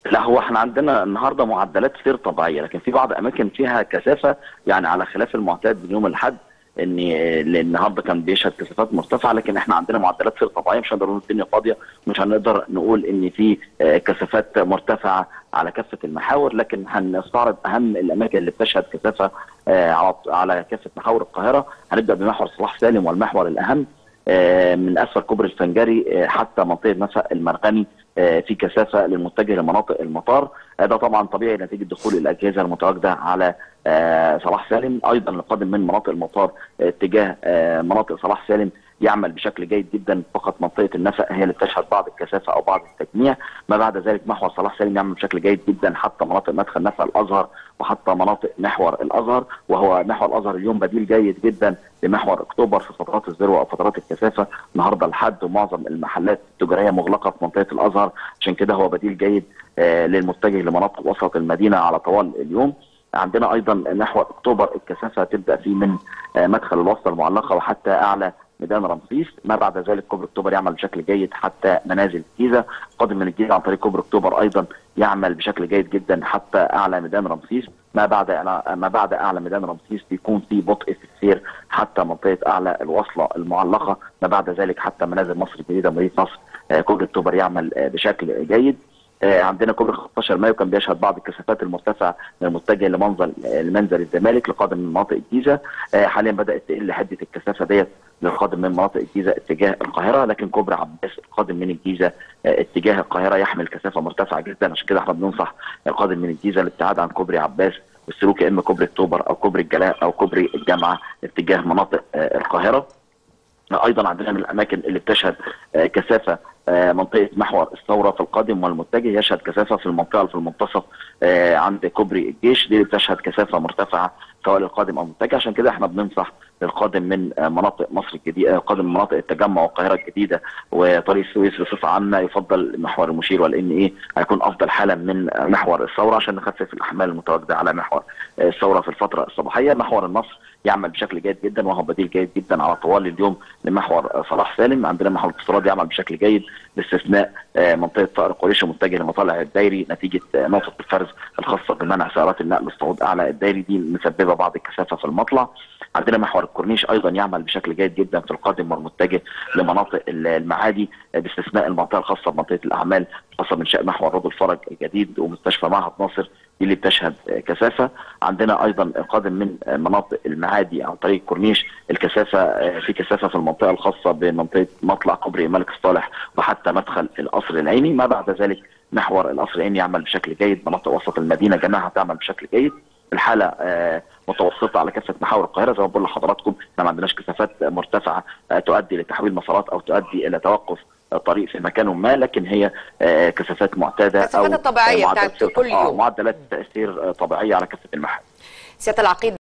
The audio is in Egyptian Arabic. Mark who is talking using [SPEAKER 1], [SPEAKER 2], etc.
[SPEAKER 1] لا هو احنا عندنا النهارده معدلات سير طبيعيه لكن في بعض اماكن فيها كثافه يعني على خلاف المعتاد من يوم الاحد ان لان النهارده كان بيشهد كثافات مرتفعه لكن احنا عندنا معدلات سير طبيعيه مش هنقدر نقول الدنيا فاضيه مش هنقدر نقول ان في آه، كثافات مرتفعه على كافه المحاور لكن هنستعرض اهم الاماكن اللي بتشهد كثافه آه، على على كافه محاور القاهره هنبدا بمحور صلاح سالم والمحور الاهم آه، من اسفل كوبري الفنجري آه، حتى منطقه نفق المرغني آه، في كثافه للمتجه لمناطق المطار آه، ده طبعا طبيعي نتيجه دخول الاجهزه المتواجده على آه، صلاح سالم ايضا القادم من مناطق المطار آه، اتجاه آه، مناطق صلاح سالم يعمل بشكل جيد جدا فقط منطقه النفق هي اللي بتشهد بعض الكثافه او بعض التجميع ما بعد ذلك محور صلاح سالم يعمل بشكل جيد جدا حتى مناطق مدخل نفق الازهر وحتى مناطق محور الازهر وهو محور الازهر اليوم بديل جيد جدا لمحور اكتوبر في فترات الذروه او فترات الكثافه النهارده الحد ومعظم المحلات التجاريه مغلقه في منطقه الازهر عشان كده هو بديل جيد آه، للمتجه لمناطق وسط المدينه على طوال اليوم عندنا ايضا محور اكتوبر الكثافه تبدا فيه من آه، مدخل الوسطى المعلقه وحتى اعلى ميدان رمسيس ما بعد ذلك كوبري اكتوبر يعمل بشكل جيد حتى منازل الجيزه قادم من الجيزه عن طريق كوبري اكتوبر ايضا يعمل بشكل جيد جدا حتى اعلى ميدان رمسيس ما بعد أعلى- ما بعد اعلى ميدان رمسيس بيكون في بطء في السير حتى منطقه اعلى الوصله المعلقه ما بعد ذلك حتى منازل مصر الجديده مدينه نصر آه، كوبري اكتوبر يعمل آه، بشكل جيد آه، عندنا كوبري 15 مايو كان بيشهد بعض الكثافات المرتفعه من المتجه لمنزل آه، لمنزل الزمالك لقادم من مناطق الجيزه آه، حاليا بدات تقل حده الكثافه ديت للقادم من مناطق الجيزه اتجاه القاهره لكن كوبري عباس القادم من الجيزه آه، اتجاه القاهره يحمل كثافه مرتفعه جدا عشان كده احنا بننصح القادم من الجيزه الابتعاد عن كوبري عباس والسلوك يا اما كوبري اكتوبر او كوبري الجلاء او كوبري الجامعه اتجاه مناطق آه، القاهره ايضا عندنا من الاماكن اللي بتشهد آه، كثافه آه، منطقه محور الثوره في القادم والمتجه يشهد كثافه في المنطقه اللي في المنتصف آه، عند كوبري الجيش دي اللي بتشهد كثافه مرتفعه سواء للقادم او المتجه عشان كده احنا بننصح للقادم من آه، مناطق مصر الجديده آه، قادم من مناطق التجمع والقاهره الجديده وطريق السويس بصفه عامه يفضل محور المشير والان ايه هيكون افضل حالا من آه، محور الثوره عشان نخفف الاحمال المتواجده على محور آه، الثوره في الفتره الصباحيه محور النصر يعمل بشكل جيد جدا وهو بديل جيد جدا على طوال اليوم لمحور آه، صلاح سالم عندنا محور الاستيراد يعمل بشكل جيد باستثناء آه، منطقه طائر قريش متجه لمطالع الدايري نتيجه آه، نقطه الفرز الخاصه بمنع سيارات النقل والصعود اعلى الدايري دي مسببه بعض الكثافه في المطلع عندنا محور الكورنيش ايضا يعمل بشكل جيد جدا في القادم والمتجه لمناطق ال- المعادي آه، باستثناء المنطقه الخاصه بمنطقه الاعمال خاصه من شأن محور رود الفرج الجديد ومستشفى معهد ناصر دي اللي بتشهد آه، كثافه عندنا ايضا القادم من آه، مناطق المعادي عن طريق الكورنيش الكثافه آه، في كثافه في المنطقه الخاصه بمنطقه مطلع كوبري الملك الصالح وحتى مدخل القصر العيني ما بعد ذلك محور القصر العيني يعمل بشكل جيد مناطق وسط المدينه جميعها تعمل بشكل جيد الحاله آه، متوسطه على كافه محاور القاهره زي ما بقول لحضراتكم احنا ما عندناش كثافات مرتفعه آه، تؤدي لتحويل مسارات او تؤدي الى توقف آه، طريق في مكان ما لكن هي آه، كثافات معتاده او
[SPEAKER 2] كثافات الطبيعية
[SPEAKER 1] آه، معدلات
[SPEAKER 2] بتاعت
[SPEAKER 1] سير-
[SPEAKER 2] كل
[SPEAKER 1] آه،
[SPEAKER 2] يوم.
[SPEAKER 1] معدلات سير آه، طبيعيه على كافه المحاور
[SPEAKER 2] سياده العقيد